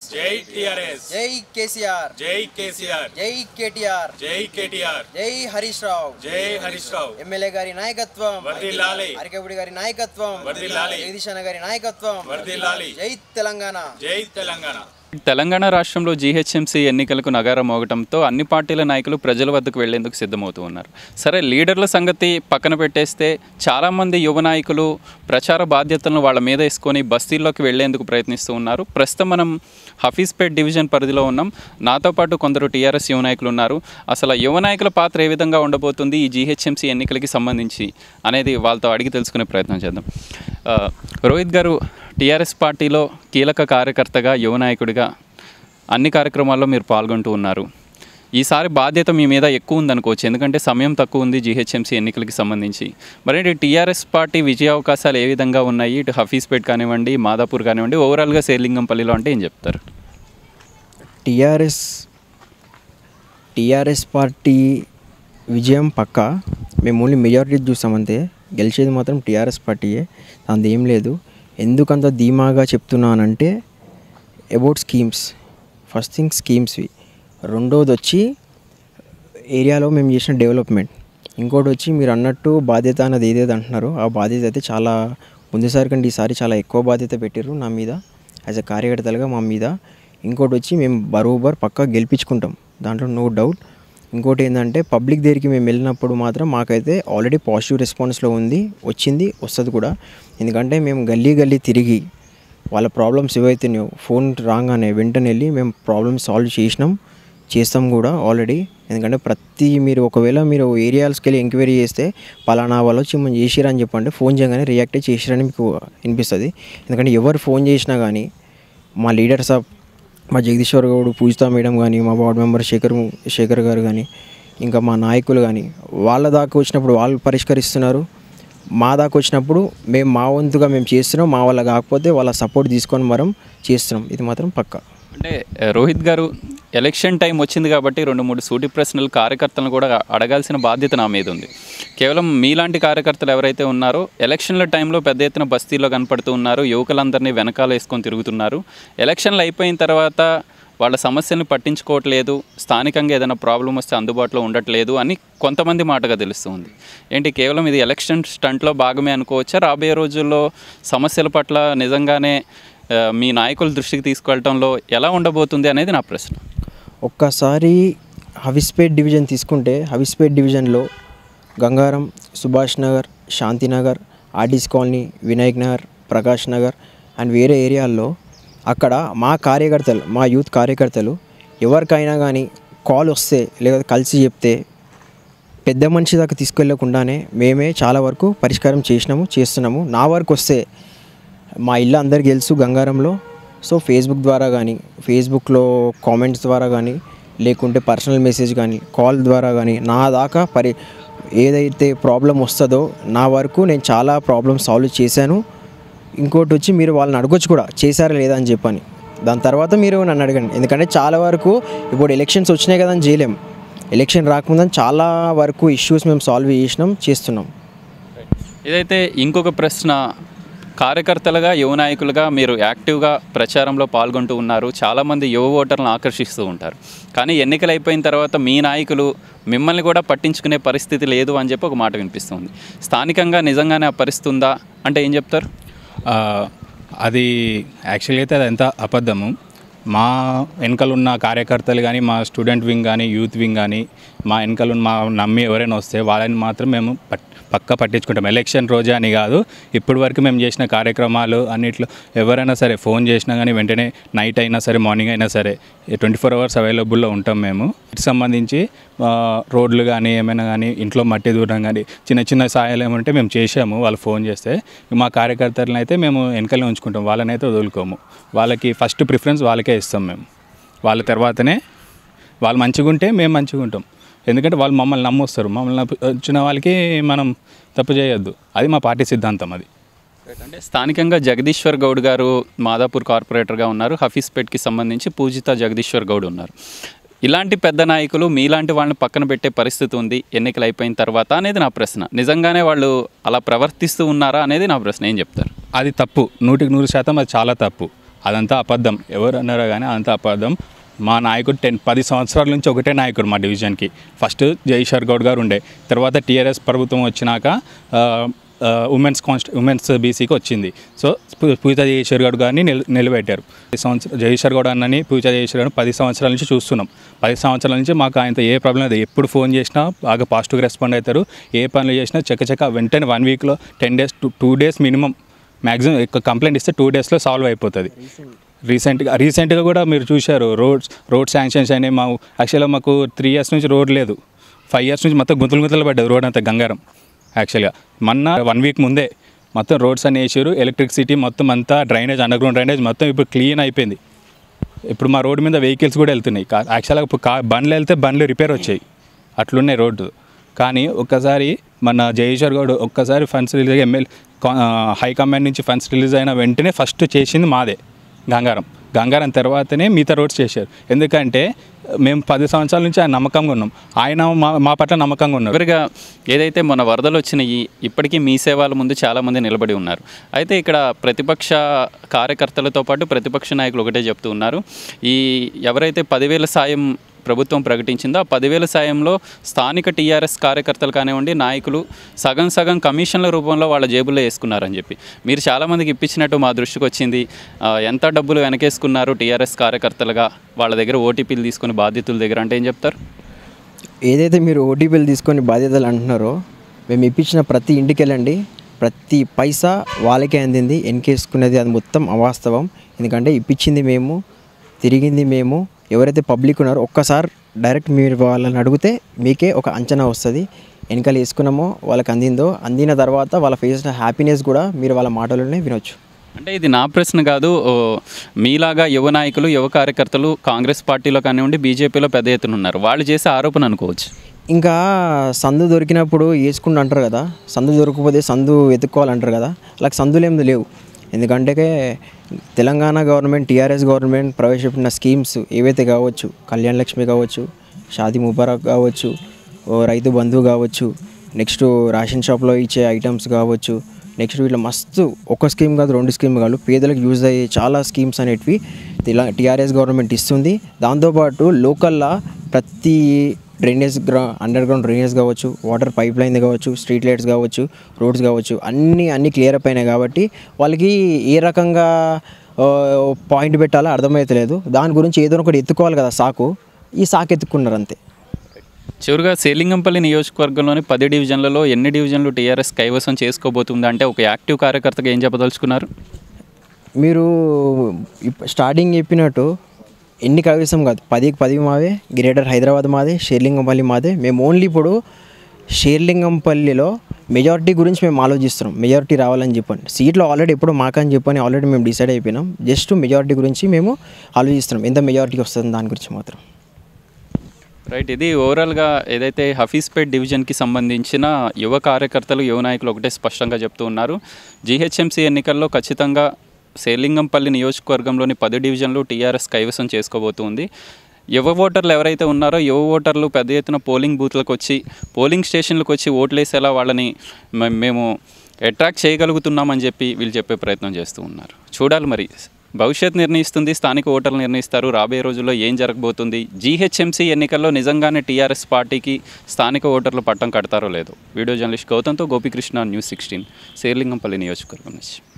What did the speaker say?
జై టిఆర్ఎస్ జై కేసీఆర్ జై కేసీఆర్ జై కేటీఆర్ జై కేటీఆర్ జై హరీష్ రావు జై హరీష్ రావు ఎమ్మెల్యే గారి నాయకత్వం వర్ధిల్లాలి. అరికబుడి గారి నాయకత్వం వర్ధిల్లాలి. జగదీశ్ అన్న గారి నాయకత్వం వర్ధిల్లాలి. జై తెలంగాణ జై తెలంగాణ తెలంగాణ రాష్ట్రంలో జీహెచ్ఎంసీ ఎన్నికలకు నగారం మోగటంతో అన్ని పార్టీల నాయకులు ప్రజల వద్దకు వెళ్లేందుకు సిద్ధమవుతూ ఉన్నారు సరే లీడర్ల సంగతి పక్కన పెట్టేస్తే చాలామంది యువ నాయకులు ప్రచార బాధ్యతలను వాళ్ళ మీద వేసుకొని బస్తీల్లోకి వెళ్లేందుకు ప్రయత్నిస్తూ ఉన్నారు ప్రస్తుతం మనం హఫీజ్పేట్ డివిజన్ పరిధిలో ఉన్నాం నాతో పాటు కొందరు టీఆర్ఎస్ యువ నాయకులు ఉన్నారు అసలు ఆ యువ నాయకుల పాత్ర ఏ విధంగా ఉండబోతుంది ఈ జీహెచ్ఎంసీ ఎన్నికలకి సంబంధించి అనేది వాళ్ళతో అడిగి తెలుసుకునే ప్రయత్నం చేద్దాం ఆ, రోహిత్ గారు టీఆర్ఎస్ పార్టీలో కీలక కార్యకర్తగా యువ నాయకుడిగా అన్ని కార్యక్రమాల్లో మీరు పాల్గొంటూ ఉన్నారు ఈసారి బాధ్యత మీ మీద ఎక్కువ ఉందనుకోవచ్చు ఎందుకంటే సమయం తక్కువ ఉంది జీహెచ్ఎంసీ ఎన్నికలకి సంబంధించి మరి ఇటు టీఆర్ఎస్ పార్టీ విజయ అవకాశాలు ఏ విధంగా ఉన్నాయి ఇటు హఫీజ్పేట్ కానివ్వండి మాదాపూర్ కానివ్వండి ఓవరాల్గా శేర్లింగంపల్లిలో అంటే ఏం చెప్తారు టీఆర్ఎస్ టీఆర్ఎస్ పార్టీ విజయం పక్క మేము ఓన్లీ మెజారిటీ చూసామంతే గెలిచేది మాత్రం టీఆర్ఎస్ పార్టీయే దాని ఏం లేదు ఎందుకంత ధీమాగా చెప్తున్నానంటే అబౌట్ స్కీమ్స్ ఫస్ట్ థింగ్ స్కీమ్స్వి రెండోది వచ్చి ఏరియాలో మేము చేసిన డెవలప్మెంట్ ఇంకోటి వచ్చి మీరు అన్నట్టు బాధ్యత అన్నది ఏదైతే అంటున్నారో ఆ బాధ్యత అయితే చాలా ముందుసారి కంటే ఈసారి చాలా ఎక్కువ బాధ్యత పెట్టారు నా మీద యాజ్ అ కార్యకర్తలుగా మా మీద ఇంకోటి వచ్చి మేము బరోబర్ పక్కా గెలిపించుకుంటాం దాంట్లో నో డౌట్ ఇంకోటి ఏంటంటే పబ్లిక్ దగ్గరికి మేము వెళ్ళినప్పుడు మాత్రం మాకైతే ఆల్రెడీ పాజిటివ్ రెస్పాన్స్లో ఉంది వచ్చింది వస్తుంది కూడా ఎందుకంటే మేము గల్లీ గల్లీ తిరిగి వాళ్ళ ప్రాబ్లమ్స్ ఏవైతున్నాయో ఫోన్ రాగానే వెంటనే వెళ్ళి మేము ప్రాబ్లమ్స్ సాల్వ్ చేసినాం చేస్తాం కూడా ఆల్రెడీ ఎందుకంటే ప్రతి మీరు ఒకవేళ మీరు ఏరియాస్కి వెళ్ళి ఎంక్వైరీ చేస్తే పలానా వాళ్ళు వచ్చి మనం చేసిరని చెప్పండి ఫోన్ చేయగానే రియాక్ట్ చేసిరని మీకు వినిపిస్తుంది ఎందుకంటే ఎవరు ఫోన్ చేసినా కానీ మా లీడర్స్ ఆఫ్ మా జగదీశ్వర్ గౌడ్ పూజితా మేడం కానీ మా వార్డ్ మెంబర్ శేఖర్ శేఖర్ గారు కానీ ఇంకా మా నాయకులు కానీ వాళ్ళ దాకా వచ్చినప్పుడు వాళ్ళు పరిష్కరిస్తున్నారు మా దాకా వచ్చినప్పుడు మేము మా వంతుగా మేము చేస్తున్నాం మా వాళ్ళ కాకపోతే వాళ్ళ సపోర్ట్ తీసుకొని మనం చేస్తున్నాం ఇది మాత్రం పక్కా అంటే ఆ, రోహిత్ గారు ఎలక్షన్ టైం వచ్చింది కాబట్టి రెండు మూడు సూటి ప్రశ్నలు కార్యకర్తలను కూడా అడగాల్సిన బాధ్యత నా మీద ఉంది కేవలం మీలాంటి కార్యకర్తలు ఎవరైతే ఉన్నారో ఎలక్షన్ల టైంలో పెద్ద ఎత్తున బస్తీలో కనపడుతూ ఉన్నారు యువకులందరినీ వెనకాల వేసుకొని తిరుగుతున్నారు ఎలక్షన్లు అయిపోయిన తర్వాత వాళ్ళ సమస్యలను పట్టించుకోవట్లేదు స్థానికంగా ఏదైనా ప్రాబ్లం వస్తే అందుబాటులో ఉండట్లేదు అని కొంతమంది మాటగా తెలుస్తుంది ఏంటి కేవలం ఇది ఎలక్షన్ స్టంట్లో భాగమే అనుకోవచ్చా రాబోయే రోజుల్లో సమస్యల పట్ల నిజంగానే ఆ, మీ నాయకుల దృష్టికి తీసుకెళ్ళటంలో ఎలా ఉండబోతుంది అనేది నా ప్రశ్న ఒక్కసారి హవిస్పేట్ డివిజన్ తీసుకుంటే హవిస్పేట్ డివిజన్లో గంగారం సుభాష్ నగర్ శాంతినగర్ ఆర్డీస్ కాలనీ వినాయక్ నగర్ ప్రకాష్ నగర్ అండ్ వేరే ఏరియాల్లో అక్కడ మా కార్యకర్తలు మా యూత్ కార్యకర్తలు ఎవరికైనా కానీ కాల్ వస్తే లేదా కలిసి చెప్తే పెద్ద మనిషి దాకా తీసుకెళ్లకుండానే మేమే చాలా వరకు పరిష్కారం చేసినాము చేస్తున్నాము నా వరకు వస్తే మా ఇల్లు అందరికి తెలుసు గంగారంలో సో ఫేస్బుక్ ద్వారా కానీ ఫేస్బుక్లో కామెంట్స్ ద్వారా కానీ లేకుంటే పర్సనల్ మెసేజ్ కానీ కాల్ ద్వారా కానీ నా దాకా పరి ఏదైతే ప్రాబ్లం వస్తుందో నా వరకు నేను చాలా ప్రాబ్లమ్ సాల్వ్ చేశాను ఇంకోటి వచ్చి మీరు వాళ్ళని అడగొచ్చు కూడా చేశారా లేదా అని చెప్పని దాని తర్వాత మీరు నన్ను అడగండి ఎందుకంటే చాలా వరకు ఇప్పుడు ఎలక్షన్స్ వచ్చినాయి కదా అని చేయలేం ఎలక్షన్ రాకముందని చాలా వరకు ఇష్యూస్ మేము సాల్వ్ చేసినాం చేస్తున్నాం ఇదైతే ఇంకొక ప్రశ్న కార్యకర్తలుగా యువ నాయకులుగా మీరు యాక్టివ్గా ప్రచారంలో పాల్గొంటూ ఉన్నారు చాలామంది యువ ఓటర్లను ఆకర్షిస్తూ ఉంటారు కానీ ఎన్నికలు అయిపోయిన తర్వాత మీ నాయకులు మిమ్మల్ని కూడా పట్టించుకునే పరిస్థితి లేదు అని చెప్పి ఒక మాట వినిపిస్తుంది స్థానికంగా నిజంగానే ఆ పరిస్థితి ఉందా అంటే ఏం చెప్తారు ఆ, అది యాక్చువల్గా అయితే అది ఎంత అబద్ధము మా వెనకాల ఉన్న కార్యకర్తలు కానీ మా స్టూడెంట్ వింగ్ కానీ యూత్ వింగ్ కానీ మా వెనకాల ఉన్న మా నమ్మి ఎవరైనా వస్తే వాళ్ళని మాత్రం మేము పట్ పక్క పట్టించుకుంటాం ఎలక్షన్ రోజే అని కాదు ఇప్పటి వరకు మేము చేసిన కార్యక్రమాలు అన్నిట్లో ఎవరైనా సరే ఫోన్ చేసినా కానీ వెంటనే నైట్ అయినా సరే మార్నింగ్ అయినా సరే ట్వంటీ ఫోర్ అవర్స్ అవైలబుల్లో ఉంటాం మేము ఇటు సంబంధించి ఆ, రోడ్లు కానీ ఏమైనా కానీ ఇంట్లో మట్టి దూరం కానీ చిన్న చిన్న సాయాలు ఏమంటే మేము చేసాము వాళ్ళు ఫోన్ చేస్తే మా కార్యకర్తలను అయితే మేము వెనకాలే ఉంచుకుంటాం వాళ్ళని అయితే వదులుకోము వాళ్ళకి ఫస్ట్ ప్రిఫరెన్స్ వాళ్ళకే ఇస్తాం మేము వాళ్ళ తర్వాతనే వాళ్ళు మంచిగా ఉంటే మేము మంచిగా ఉంటాం ఎందుకంటే వాళ్ళు మమ్మల్ని నమ్మొస్తారు మమ్మల్ని నమ్మి వచ్చిన వాళ్ళకి మనం తప్పు చేయొద్దు అది మా పార్టీ సిద్ధాంతం అది అంటే స్థానికంగా జగదీశ్వర్ గౌడ్ గారు మాదాపూర్ కార్పొరేటర్గా ఉన్నారు హఫీస్పేట్కి సంబంధించి పూజిత జగదీశ్వర్ గౌడ్ ఉన్నారు ఇలాంటి పెద్ద నాయకులు మీలాంటి వాళ్ళని పక్కన పెట్టే పరిస్థితి ఉంది ఎన్నికలు అయిపోయిన తర్వాత అనేది నా ప్రశ్న నిజంగానే వాళ్ళు అలా ప్రవర్తిస్తూ ఉన్నారా అనేది నా ప్రశ్న ఏం చెప్తారు అది తప్పు నూటికి నూరు శాతం అది చాలా తప్పు అదంతా అబద్ధం ఎవరు అన్నారో కానీ అదంతా అబద్ధం మా నాయకుడు టెన్ పది సంవత్సరాల నుంచి ఒకటే నాయకుడు మా డివిజన్కి ఫస్ట్ జైషర్ గౌడ్ గారు ఉండే తర్వాత టీఆర్ఎస్ ప్రభుత్వం వచ్చినాక ఆ, ఆ, ఉమెన్స్ కాన్స్ట్ ఉమెన్స్ బీసీకి వచ్చింది సో పూ- పూజ జయేశ్వర్ గౌడ్ గారిని నిల నిలబెట్టారు పది సంవత్సరం జయేశ్వర్ గౌడ్ అన్నని పూజ జయేశ్వర్ గారిని పది సంవత్సరాల నుంచి చూస్తున్నాం పది సంవత్సరాల నుంచి మాకు ఆయనతో ఏ ప్రాబ్లం లేదు ఎప్పుడు ఫోన్ చేసినా బాగా పాజిటివ్గా రెస్పాండ్ అవుతారు ఏ పనులు చేసినా చక్కచక్క వెంటనే వన్ వీక్లో ten days two two days minimum maximum ఎక్కువ కంప్లైంట్ ఇస్తే టూ డేస్లో సాల్వ్ అయిపోతుంది రీసెంట్గా రీసెంట్గా కూడా మీరు చూశారు రోడ్స్ రోడ్ శాంక్షన్స్ అయినాయి మా యాక్చువల్గా మాకు త్రీ ఇయర్స్ నుంచి రోడ్ లేదు ఫైవ్ ఇయర్స్ నుంచి మొత్తం గుంతలు గుంతలు పడ్డది రోడ్ అంతా గంగారం యాక్చువల్గా మొన్న వన్ వీక్ ముందే మొత్తం రోడ్స్ అన్ని వేసారు ఎలక్ట్రిసిటీ మొత్తం అంతా డ్రైనేజ్ అండర్ గ్రౌండ్ డ్రైనేజ్ మొత్తం ఇప్పుడు క్లీన్ అయిపోయింది ఇప్పుడు మా రోడ్డు మీద వెహికల్స్ కూడా వెళ్తున్నాయి కా- యాక్చువల్గా ఇప్పుడు కా బండ్లు వెళ్తే బండ్లు రిపేర్ వచ్చాయి అట్లున్నాయి రోడ్డు కానీ ఒక్కసారి మన జయేశ్వర్ గౌడ్ ఒక్కసారి ఫండ్స్ రిలీజ్ ఎమ్మెల్యే హైకమాండ్ నుంచి ఫండ్స్ రిలీజ్ అయిన వెంటనే ఫస్ట్ చేసింది మాదే గంగారం గంగారం తర్వాతనే మిగతా రోడ్స్ చేశారు ఎందుకంటే మేము పది సంవత్సరాల నుంచి ఆయన నమ్మకంగా ఉన్నాం ఆయన మా మా పట్ల నమ్మకంగా ఉన్నారు చివరిగా ఏదైతే మన వరదలు వచ్చినాయి ఇప్పటికీ మీ సేవల ముందు చాలామంది నిలబడి ఉన్నారు అయితే ఇక్కడ ప్రతిపక్ష కార్యకర్తలతో పాటు ప్రతిపక్ష నాయకులు ఒకటే చెప్తూ ఉన్నారు ఈ ఎవరైతే పదివేల సాయం ప్రభుత్వం ప్రకటించిందో ఆ పదివేల సాయంలో స్థానిక టీఆర్ఎస్ కార్యకర్తలు కానివ్వండి నాయకులు సగం సగం కమిషన్ల రూపంలో వాళ్ళ జేబుల్లో వేసుకున్నారని చెప్పి మీరు చాలామందికి ఇప్పించినట్టు మా దృష్టికి వచ్చింది ఆ, ఎంత డబ్బులు వెనకేసుకున్నారు టీఆర్ఎస్ కార్యకర్తలుగా వాళ్ళ దగ్గర ఓటీపీలు తీసుకుని బాధితుల దగ్గర అంటే ఏం చెప్తారు ఏదైతే మీరు ఓటీపీలు తీసుకొని బాధ్యతలు అంటున్నారో మేము ఇప్పించిన ప్రతి ఇంటికి వెళ్ళండి ప్రతి పైసా వాళ్ళకే అందింది ఎన్కేసుకునేది అది మొత్తం అవాస్తవం ఎందుకంటే ఇప్పించింది మేము తిరిగింది మేము ఎవరైతే పబ్లిక్ ఉన్నారో ఒక్కసారి డైరెక్ట్ మీరు వాళ్ళని అడిగితే మీకే ఒక అంచనా వస్తుంది వెనకాల వేసుకున్నామో వాళ్ళకి అందిందో అందిన తర్వాత వాళ్ళ ఫేస్ హ్యాపీనెస్ కూడా మీరు వాళ్ళ మాటలోనే వినొచ్చు అంటే ఇది నా ప్రశ్న కాదు ఓ, మీలాగా యువ నాయకులు యువ కార్యకర్తలు కాంగ్రెస్ పార్టీలో కానివ్వండి బీజేపీలో పెద్ద ఎత్తున ఉన్నారు వాళ్ళు చేసే ఆరోపణ అనుకోవచ్చు ఇంకా సందు దొరికినప్పుడు వేసుకుంటూ అంటారు కదా సందు దొరకకపోతే సందు వెతుక్కోవాలంటారు కదా అలా సందులు ఏమి లేవు ఎందుకంటే తెలంగాణ గవర్నమెంట్ టీఆర్ఎస్ గవర్నమెంట్ ప్రవేశపెట్టిన స్కీమ్స్ ఏవైతే కావచ్చు కళ్యాణ్ లక్ష్మి కావచ్చు షాదీ ముబారక్ కావచ్చు ఓ రైతు బంధువు కావచ్చు నెక్స్ట్ రేషన్ షాప్లో ఇచ్చే ఐటమ్స్ కావచ్చు నెక్స్ట్ వీటిలో మస్తు ఒక స్కీమ్ కాదు రెండు స్కీమ్ కాదు పేదలకు యూజ్ అయ్యే చాలా స్కీమ్స్ అనేటివి ఇలా టీఆర్ఎస్ గవర్నమెంట్ ఇస్తుంది దాంతోపాటు లోకల్లా ప్రతి డ్రైనేజ్ గ్రా అండర్ గ్రౌండ్ డ్రైనేజ్ కావచ్చు వాటర్ పైప్ లైన్ కావచ్చు స్ట్రీట్ లైట్స్ కావచ్చు రోడ్స్ కావచ్చు అన్నీ అన్నీ క్లియర్ అప్ అయినాయి కాబట్టి వాళ్ళకి ఏ రకంగా పాయింట్ పెట్టాలో అర్థమవుతలేదు దాని గురించి ఏదో ఒకటి ఎత్తుకోవాలి కదా సాకు ఈ సాకు ఎత్తుకున్నారు అంతే చివరిగా సేలింగంపల్లి నియోజకవర్గంలోని పది డివిజన్లలో ఎన్ని డివిజన్లు టీఆర్ఎస్ కైవసం చేసుకోబోతుంది అంటే ఒక యాక్టివ్ కార్యకర్తగా ఏం చెప్పదలుచుకున్నారు మీరు ఇప్- స్టార్టింగ్ చెప్పినట్టు ఎన్ని కవిసం కాదు పదికి పది మావే గ్రేటర్ హైదరాబాద్ మాదే షేర్లింగంపల్లి మాదే మేము ఓన్లీ ఇప్పుడు షేర్లింగంపల్లిలో మెజారిటీ గురించి మేము ఆలోచిస్తున్నాం మెజారిటీ రావాలని చెప్పండి సీట్లో ఆల్రెడీ ఎప్పుడు మాకని చెప్పని ఆల్రెడీ మేము డిసైడ్ అయిపోయినాం జస్ట్ మెజారిటీ గురించి మేము ఆలోచిస్తున్నాం ఎంత మెజారిటీ వస్తుంది దాని గురించి మాత్రం రైట్ ఇది ఓవరాల్గా ఏదైతే హఫీజ్పేట్ డివిజన్కి సంబంధించిన యువ కార్యకర్తలు యువ నాయకులు ఒకటే స్పష్టంగా చెప్తూ ఉన్నారు జీహెచ్ఎంసీ ఎన్నికల్లో ఖచ్చితంగా సేలింగంపల్లి నియోజకవర్గంలోని పది డివిజన్లు టీఆర్ఎస్ కైవసం చేసుకోబోతుంది యువ ఓటర్లు ఎవరైతే ఉన్నారో యువ ఓటర్లు పెద్ద ఎత్తున పోలింగ్ బూత్లకు వచ్చి పోలింగ్ స్టేషన్లకు వచ్చి ఓట్లేసేలా వాళ్ళని మే- మేము అట్రాక్ట్ చేయగలుగుతున్నామని చెప్పి వీళ్ళు చెప్పే ప్రయత్నం చేస్తూ ఉన్నారు చూడాలి మరి భవిష్యత్ నిర్ణయిస్తుంది స్థానిక ఓటర్లు నిర్ణయిస్తారు రాబోయే రోజుల్లో ఏం జరగబోతుంది జీహెచ్ఎంసీ ఎన్నికల్లో నిజంగానే టీఆర్ఎస్ పార్టీకి స్థానిక ఓటర్లు పట్టం కడతారో లేదో వీడియో జర్నలిస్ట్ గౌతంతో గోపికృష్ణ న్యూస్ సిక్స్టీన్ శేర్లింగంపల్లి నియోజకవర్గం నుంచి